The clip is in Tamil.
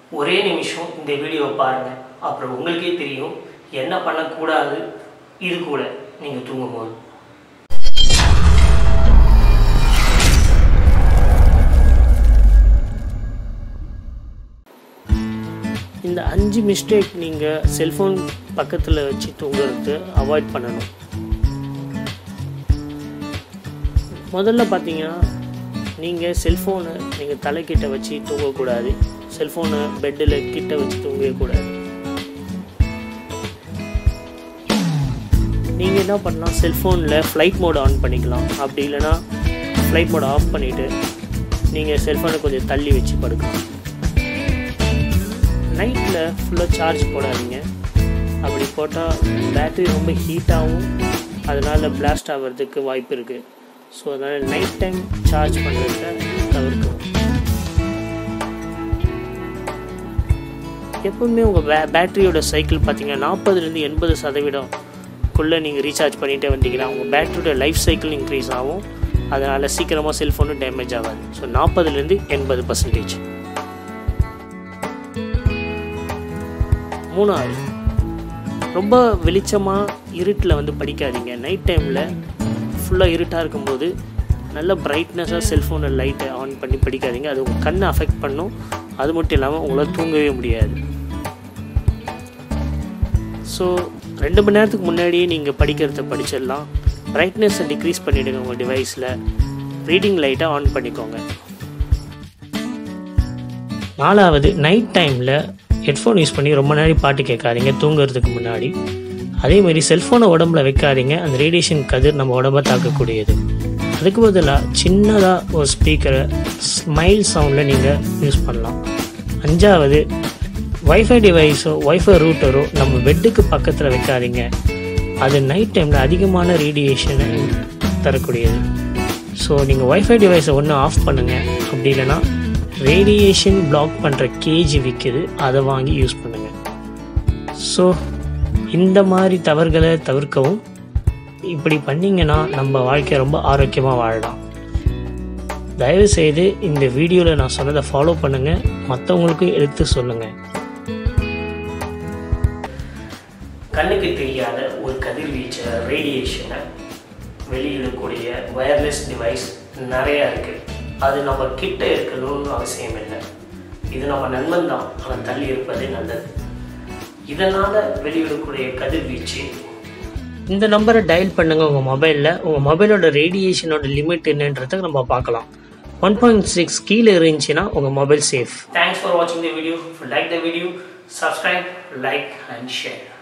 ஒரே நிமிஷம் இந்த வீடியோவை பாருங்கள் அப்புறம் உங்களுக்கே தெரியும் என்ன பண்ணக்கூடாது இது கூட நீங்கள் தூங்கும்போது இந்த அஞ்சு மிஸ்டேக் நீங்கள் செல்ஃபோன் பக்கத்தில் வச்சு தூங்குறது அவாய்ட் பண்ணணும் முதல்ல பார்த்தீங்கன்னா நீங்கள் செல்ஃபோனை நீங்கள் தலைக்கிட்ட வச்சு தூங்கக்கூடாது செல்ஃபோனை பெட்டில் கிட்ட வச்சு தூங்கவே கூடாது நீங்கள் என்ன பண்ணலாம் செல்ஃபோனில் ஃப்ளைட் மோட் ஆன் பண்ணிக்கலாம் அப்படி இல்லைன்னா ஃப்ளைட் மோட் ஆஃப் பண்ணிவிட்டு நீங்கள் செல்ஃபோனை கொஞ்சம் தள்ளி வச்சு படுக்கலாம் நைட்டில் ஃபுல்லாக சார்ஜ் போடாதீங்க அப்படி போட்டால் பேட்டரி ரொம்ப ஹீட்டாகவும் அதனால் பிளாஸ்ட் ஆகிறதுக்கு வாய்ப்பு இருக்குது ஸோ அதனால் நைட் டைம் சார்ஜ் பண்ணுறத தவிர்க்கணும் எப்பவுமே உங்கள் பே பேட்டரியோட சைக்கிள் பார்த்தீங்கன்னா நாற்பதுலேருந்து எண்பது சதவீதம்குள்ளே நீங்கள் ரீசார்ஜ் பண்ணிகிட்டே வந்தீங்கன்னா உங்கள் பேட்டரியோட லைஃப் சைக்கிள் இன்க்ரீஸ் ஆகும் அதனால் சீக்கிரமாக செல்ஃபோனும் டேமேஜ் ஆகாது ஸோ நாற்பதுலேருந்து எண்பது பர்சன்டேஜ் மூணாவது ரொம்ப வெளிச்சமாக இருட்டில் வந்து படிக்காதீங்க நைட் டைமில் ஃபுல்லாக இருட்டாக இருக்கும்போது நல்ல பிரைட்னஸாக செல்ஃபோனில் லைட்டை ஆன் பண்ணி படிக்காதீங்க அது உங்கள் கண்ணை அஃபெக்ட் பண்ணும் அது மட்டும் இல்லாமல் உங்களால் தூங்கவே முடியாது ஸோ ரெண்டு மணி நேரத்துக்கு முன்னாடியே நீங்கள் படிக்கிறத படிச்சிடலாம் பிரைட்னஸை டிக்ரீஸ் பண்ணிவிடுங்க உங்கள் டிவைஸில் ரீடிங் லைட்டை ஆன் பண்ணிக்கோங்க நாலாவது நைட் டைமில் ஹெட்ஃபோன் யூஸ் பண்ணி ரொம்ப நேரம் பாட்டு கேட்காதீங்க தூங்குறதுக்கு முன்னாடி அதே மாதிரி செல்ஃபோனை உடம்புல வைக்காதீங்க அந்த ரேடியேஷன் கதிர் நம்ம உடம்ப தாக்கக்கூடியது அதுக்கு பதிலாக சின்னதாக ஒரு ஸ்பீக்கரை ஸ்மைல் சவுண்டில் நீங்கள் யூஸ் பண்ணலாம் அஞ்சாவது வைஃபை டிவைஸோ வைஃபை ரூட்டரோ நம்ம பெட்டுக்கு பக்கத்தில் வைக்காதீங்க அது நைட் டைமில் அதிகமான ரேடியேஷனை தரக்கூடியது ஸோ நீங்கள் வைஃபை டிவைஸை ஒன்று ஆஃப் பண்ணுங்கள் அப்படி இல்லைன்னா ரேடியேஷன் பிளாக் பண்ணுற கேஜ் விற்கிது அதை வாங்கி யூஸ் பண்ணுங்கள் ஸோ இந்த மாதிரி தவறுகளை தவிர்க்கவும் இப்படி பண்ணிங்கன்னா நம்ம வாழ்க்கையை ரொம்ப ஆரோக்கியமாக வாழலாம் தயவுசெய்து இந்த வீடியோவில் நான் சொன்னதை ஃபாலோ பண்ணுங்கள் மற்றவங்களுக்கும் எடுத்து சொல்லுங்கள் கண்ணுக்கு தெரியாத ஒரு கதிர்வீச்சை ரேடியேஷனை வெளியிடக்கூடிய வயர்லெஸ் டிவைஸ் நிறையா இருக்குது அது நம்ம கிட்ட இருக்கணும்னு அவசியம் இல்லை இது நம்ம நண்பன் தான் ஆனால் தள்ளி இருப்பதே நல்லது இதனால் வெளியிடக்கூடிய கதிர்வீச்சு இந்த நம்பரை டயல் பண்ணுங்க உங்கள் மொபைலில் உங்கள் மொபைலோட ரேடியேஷனோட லிமிட் என்னன்றதை நம்ம பார்க்கலாம் ஒன் பாயிண்ட் சிக்ஸ் கீழே இருந்துச்சுன்னா உங்கள் மொபைல் சேஃப் தேங்க்ஸ் ஃபார் வாட்சிங் the video like the video subscribe like and share